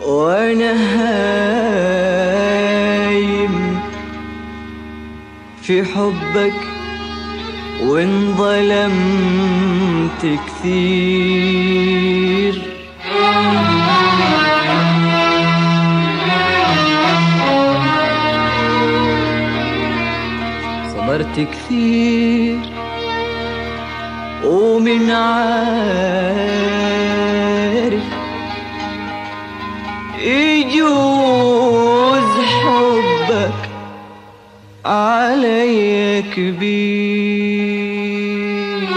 وانا هايم في حبك وانظلمت كثير صبرت كثير ومن عارف يجوز حبك علي كبير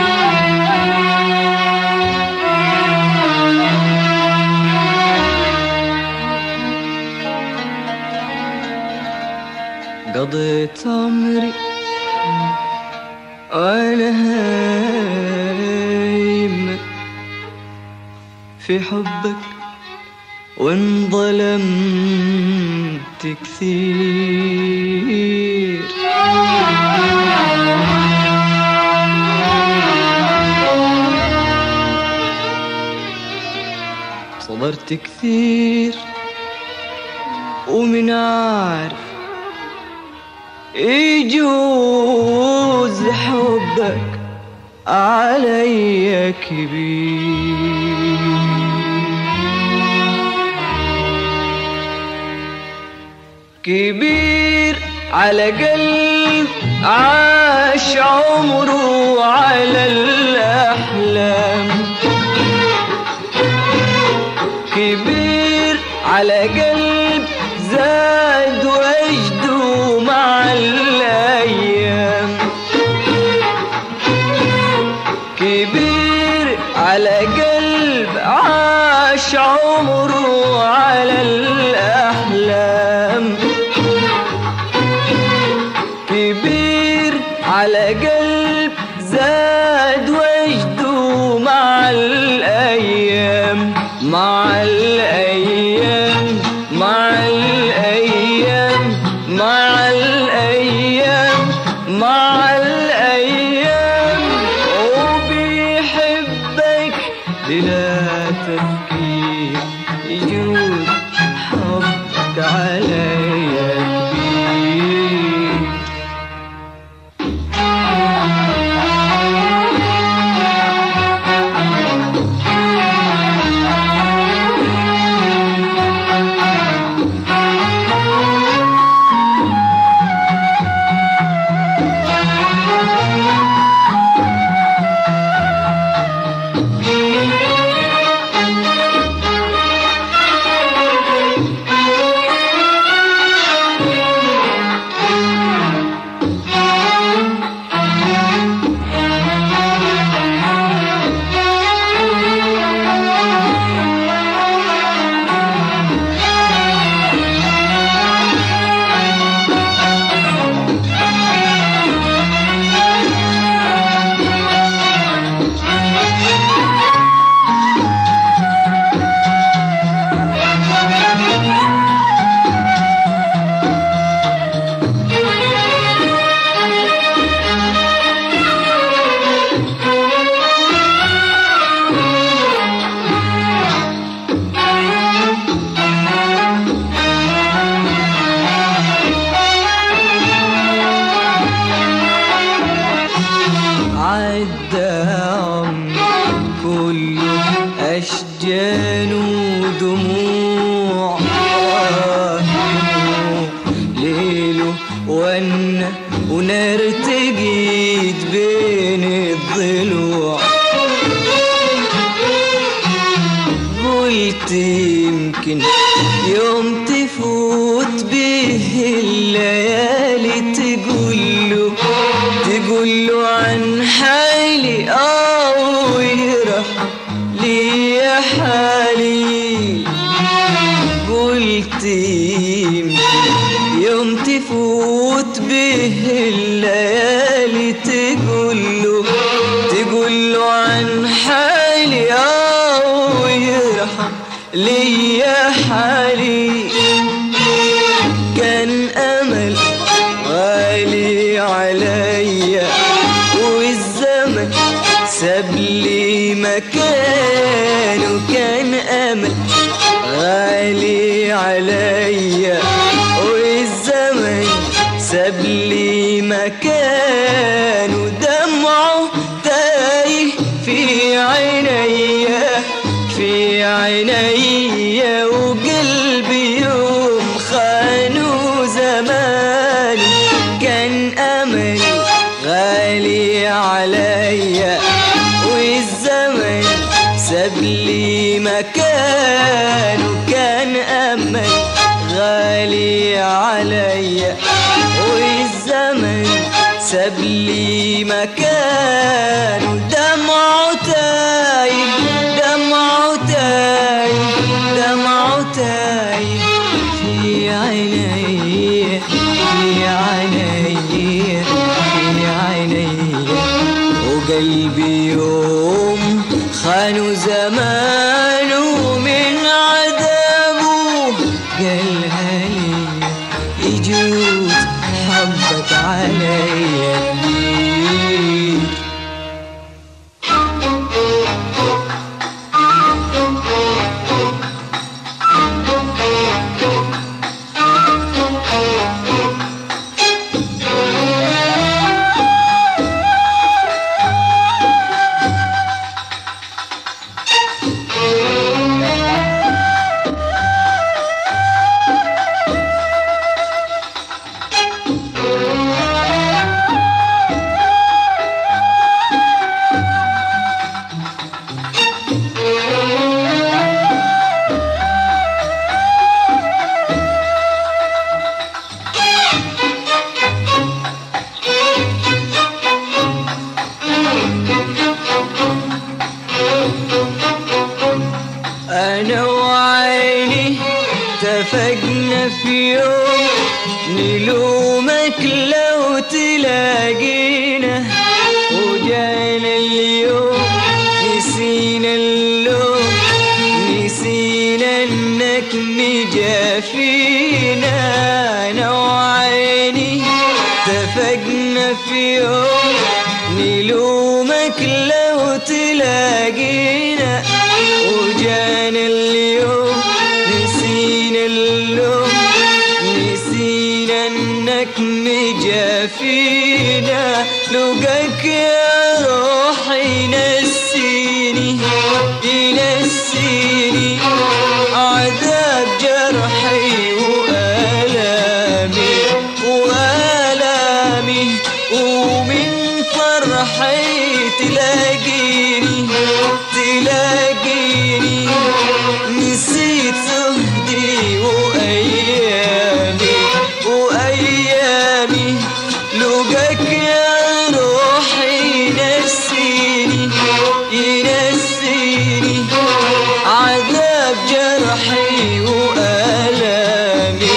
قضيت عمري وانا هايم في حبك وانظلمت كثير صبرت كثير ومن عارف يجوز حبك علي كبير كبير على قلب عاش عمره على الأحلام كبير على قلب زاد وجده مع الأيام كبير على قلب عاش عمره على الأحلام كبير على قلب زاد وجده مع الأيام مع الأيام مع الأيام مع الأيام مع الأيام وبيحبك بلا تفكير يجوز حبك عليا كبير عدى عمري كله أشجان ودموع آه، دموع. ليله ون ونار تجيد بين الضلوع قلت يمكن يوم تفوت به الليالي تقوله تقوله عن حالي اه ويرحم لي يا حالي قلت يمكن يوم تفوت به الليالي تقوله تقوله عن حالي اه ويرحم لي يا حالي كان امل غالي عليا والزمن ساب لي مكانه كان امل غالي عليا وقلبي يوم خانوا زماني كان أمل غالي عليا والزمن ساب لي مكان وكان أمل غالي عليا والزمن ساب لي مكان ودمعه تايب دمعه تايب دمعه تايب في عيني في عيني في عيني وقلبي يوم خانوا زمانه من عذابه قالها لي يجوز حبك عليا كتير أنا وعيني اتفقنا في يوم نلومك لو تلاقينا وجانا اليوم نسينا اللوم نسينا انك نجا فينا انا وعيني اتفقنا في يوم نلومك لو تلاقينا وجانا اليوم نسينا اللوم نسينا انك نجا فينا لقاك يا روحي نسيني ينسيني عذاب جرحي وآلامي وآلامي ومن فرحي تلاقيني تلاقيني نسيت زهدي وأيامي وأيامي لقاك يا روحي نسيني ينسيني عذاب جرحي وآلامي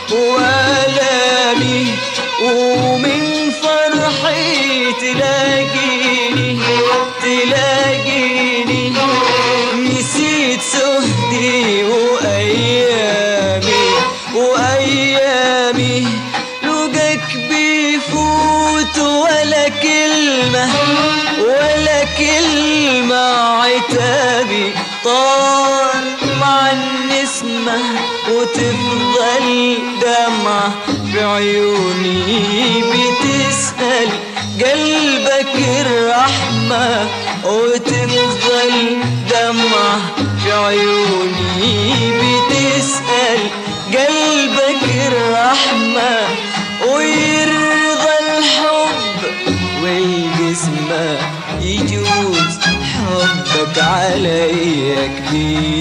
وآلامي ومن فرحي تلاقيني تلاقيني نسيت سهدي وأيامي وأيامي لقاك بيفوت ولا كلمة ولا كلمة عتابي طار مع النسمة وتفضل دمعة في عيوني بتسأل قلبك الرحمة وتفضل دمعة في عيوني بتسأل قلبك الرحمة ويرضى الحب والقسمة يجوز حبك عليا كبير